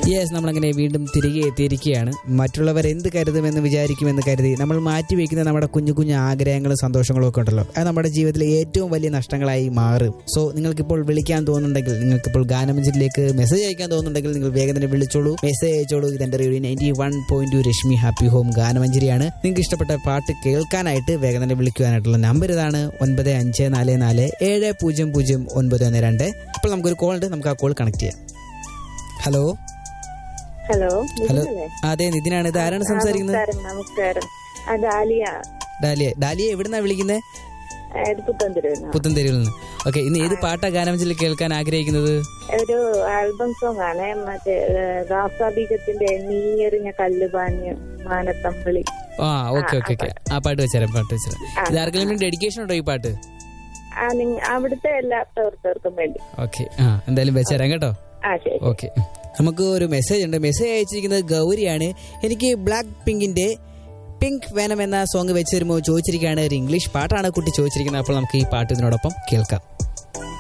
Yes നമ്മളങ്ങനെ വീണ്ടും തിരികെ എത്തിയിരിക്കുകയാണ് മറ്റുള്ളവർ എന്ത് കരുതുമെന്ന് വിചാരിക്കുമെന്ന് കരുതി നമ്മൾ മാറ്റിവെക്കുന്ന നമ്മുടെ കുഞ്ഞു കുഞ്ഞു ആഗ്രഹങ്ങളും സന്തോഷങ്ങളും ഒക്കെ ഉണ്ടല്ലോ അത് നമ്മുടെ ജീവിതത്തിലെ ഏറ്റവും വലിയ നഷ്ടങ്ങളായി മാറും സോ നിങ്ങൾക്കിപ്പോൾ വിളിക്കാൻ തോന്നുന്നുണ്ടെങ്കിൽ നിങ്ങൾക്കിപ്പോൾ ഗാനമഞ്ചിലേക്ക് മെസ്സേജ് അയക്കാൻ തോന്നുന്നുണ്ടെങ്കിൽ നിങ്ങൾ വേഗം തന്നെ വിളിച്ചോളൂ മെസ്സേജ് അയച്ചോളൂ ഇതെന്റെ radio ninety one point two Rashmi happy home ഗാനമഞ്ചരിയാണ് നിങ്ങൾക്ക് ഇഷ്ടപ്പെട്ട പാട്ട് കേൾക്കാനായിട്ട് വേഗം തന്നെ വിളിക്കുവാനായിട്ടുള്ള നമ്പർ ഇതാണ് ഒൻപത് അഞ്ച് നാല് നാല് ഏഴ് പൂജ്യം പൂജ്യം ഒൻപത് ഒന്ന് രണ്ട് ഇപ്പോൾ നമുക്കൊരു കോൾ ഉണ്ട് നമുക്ക് ആ കോൾ കണക്ട് ചെയ്യാം ഹലോ ഹലോ ഹലോ നിതിനല്ലേ? അതെ നിതിനാണ് ഇത് ആരാണ് ആ, സംസാരിക്കുന്നത് നമസ്കാരം നമസ്കാരം അത് ആലിയ ഡാലിയ ഡാലിയ എവിടുന്നാ വിളിക്കുന്നത് ഇത് പുത്തൻതിരുവന പുത്തൻതെരുവിൽ നിന്ന് ഓക്കെ ഇന്ന് ഏത് പാട്ടാ ഗാനമഞ്ചിൽ കേൾക്കാൻ ആഗ്രഹിക്കുന്നത് ഒരു ആൽബം സോങ് ആണ് മറ്റേ രാസാബീജത്തിന്റെ നീയെറിഞ്ഞ കല്ലുപാഞ്ഞ് മാനത്തമ്പിളി ആ ഓക്കെ ഓക്കെ ഓക്കെ ആ പാട്ട് വെച്ചേരാം പാട്ട് വെച്ചേരാം ഇത് ആർക്കെങ്കിലും വേണ്ടി ഡെഡിക്കേഷൻ ഉണ്ടോ ഈ പാട്ട് ആ നിങ്ങ അവിടുത്തെ എല്ലാ പ്രവർത്തകർക്കും വേണ്ടി ഓക്കെ ആ എന്തായാലും വെച്ചേരാം കേട്ടോ ആ ശരി ഓക്കെ നമുക്ക് ഒരു മെസ്സേജ് ഉണ്ട് മെസ്സേജ് അയച്ചിരിക്കുന്നത് ഗൗരിയാണ് എനിക്ക് ബ്ലാക്ക് പിങ്കിന്റെ പിങ്ക് വേനം എന്ന സോങ് വെച്ച് തരുമ്പോൾ ചോദിച്ചിരിക്കുകയാണ് ഒരു ഇംഗ്ലീഷ് പാട്ടാണ് കുട്ടി ചോദിച്ചിരിക്കുന്നത് അപ്പോൾ നമുക്ക് ഈ പാട്ട് ഇതിനോടൊപ്പം കേൾക്കാം